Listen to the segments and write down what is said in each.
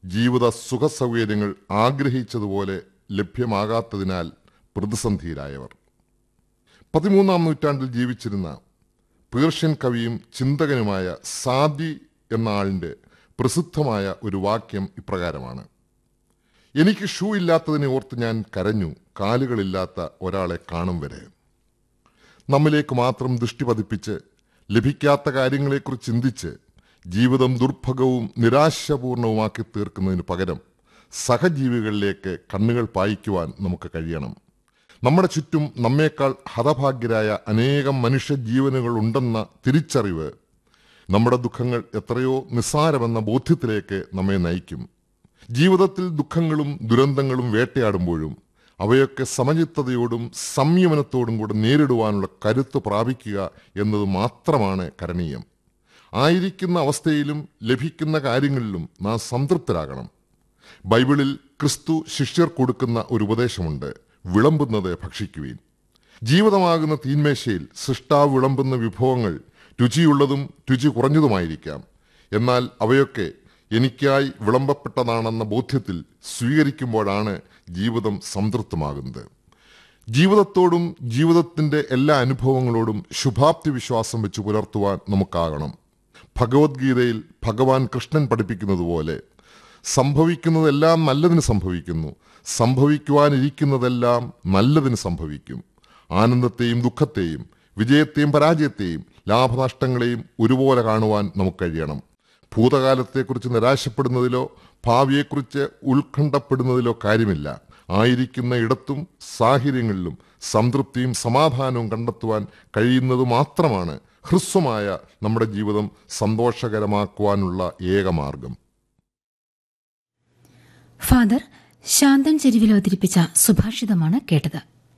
ജീവിത സുഖസൗകര്യങ്ങൾ ആഗ്രഹിച്ചതുപോലെ ലഭ്യമാകാത്തതിനാൽ പ്രതിസന്ധിയിലായവർ പതിമൂന്നാം നൂറ്റാണ്ടിൽ ജീവിച്ചിരുന്ന പേർഷ്യൻ കവിയും ചിന്തകനുമായ സാദി എന്ന ആളിൻ്റെ പ്രസിദ്ധമായ ഒരു വാക്യം ഇപ്രകാരമാണ് എനിക്ക് ഷൂ ഇല്ലാത്തതിനെ ഓർത്ത് ഞാൻ കരഞ്ഞു കാലുകളില്ലാത്ത ഒരാളെ കാണും വരെ നമ്മിലേക്ക് മാത്രം ദൃഷ്ടി പതിപ്പിച്ച് ലഭിക്കാത്ത കാര്യങ്ങളെക്കുറിച്ച് ചിന്തിച്ച് ജീവിതം ദുർഭഗവും നിരാശപൂർണവുമാക്കി തീർക്കുന്നതിന് പകരം സഹജീവികളിലേക്ക് കണ്ണുകൾ പായിക്കുവാൻ നമുക്ക് കഴിയണം നമ്മുടെ ചുറ്റും നമ്മേക്കാൾ ഹതഭാഗ്യരായ അനേകം മനുഷ്യജീവനുകൾ ഉണ്ടെന്ന തിരിച്ചറിവ് നമ്മുടെ ദുഃഖങ്ങൾ എത്രയോ നിസ്സാരമെന്ന ബോധ്യത്തിലേക്ക് നമ്മെ നയിക്കും ജീവിതത്തിൽ ദുഃഖങ്ങളും ദുരന്തങ്ങളും വേട്ടയാടുമ്പോഴും അവയൊക്കെ സമചിത്തതയോടും സംയമനത്തോടും കൂടെ നേരിടുവാനുള്ള കരുത്ത് പ്രാപിക്കുക എന്നത് മാത്രമാണ് കരണീയം ആയിരിക്കുന്ന അവസ്ഥയിലും ലഭിക്കുന്ന കാര്യങ്ങളിലും നാം സംതൃപ്തരാകണം ബൈബിളിൽ ക്രിസ്തു ശിഷ്യർ കൊടുക്കുന്ന ഒരു ഉപദേശമുണ്ട് വിളമ്പുന്നത് ഭക്ഷിക്കുവീൻ ജീവിതമാകുന്ന തീന്മേശയിൽ സൃഷ്ടാവ് വിളമ്പുന്ന വിഭവങ്ങൾ രുചിയുള്ളതും രുചി കുറഞ്ഞതുമായിരിക്കാം എന്നാൽ അവയൊക്കെ എനിക്കായി വിളമ്പപ്പെട്ടതാണെന്ന ബോധ്യത്തിൽ സ്വീകരിക്കുമ്പോഴാണ് ജീവിതം സംതൃപ്തമാകുന്നത് ജീവിതത്തോടും ജീവിതത്തിന്റെ എല്ലാ അനുഭവങ്ങളോടും ശുഭാപ്തി വിശ്വാസം വെച്ച് പുലർത്തുവാൻ നമുക്കാകണം ഭഗവത്ഗീതയിൽ ഭഗവാൻ കൃഷ്ണൻ പഠിപ്പിക്കുന്നത് പോലെ സംഭവിക്കുന്നതെല്ലാം നല്ലതിന് സംഭവിക്കുന്നു സംഭവിക്കുവാനിരിക്കുന്നതെല്ലാം നല്ലതിന് സംഭവിക്കും ആനന്ദത്തെയും ദുഃഖത്തെയും വിജയത്തെയും പരാജയത്തെയും ലാഭനഷ്ടങ്ങളെയും ഒരുപോലെ കാണുവാൻ നമുക്ക് കഴിയണം ഭൂതകാലത്തെക്കുറിച്ച് നിരാശപ്പെടുന്നതിലോ ഭാവിയെക്കുറിച്ച് ഉത്കണ്ഠപ്പെടുന്നതിലോ കാര്യമില്ല ആയിരിക്കുന്ന ഇടത്തും സാഹചര്യങ്ങളിലും സംതൃപ്തിയും സമാധാനവും കണ്ടെത്തുവാൻ കഴിയുന്നത് മാത്രമാണ് ഹ്രസ്വമായ നമ്മുടെ ജീവിതം സന്തോഷകരമാക്കുവാനുള്ള ഏക മാർഗം ഫാദർ ശാന്തൻ ചെരുവിൽ അവതരിപ്പിച്ച സുഭാഷിതമാണ് കേട്ടത്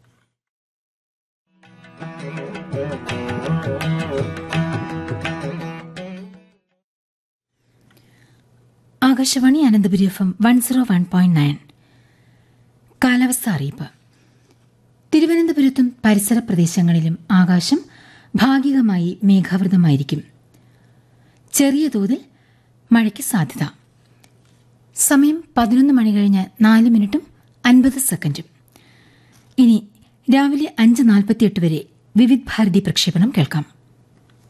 Akashvani Ananthapuri F M one zero one point nine കാലാവസ്ഥ അറിയിപ്പ് തിരുവനന്തപുരത്തും പരിസര പ്രദേശങ്ങളിലും ആകാശം ഭാഗികമായി മേഘാവൃതമായിരിക്കും ചെറിയ തോതിൽ മഴയ്ക്ക് സാധ്യത സമയം പതിനൊന്ന് മണി കഴിഞ്ഞ് നാല് മിനിറ്റും അൻപത് സെക്കൻഡും ഇനി രാവിലെ അഞ്ച് നാൽപ്പത്തിയെട്ട് വരെ വിവിധ് ഭാരതി പ്രക്ഷേപണം കേൾക്കാം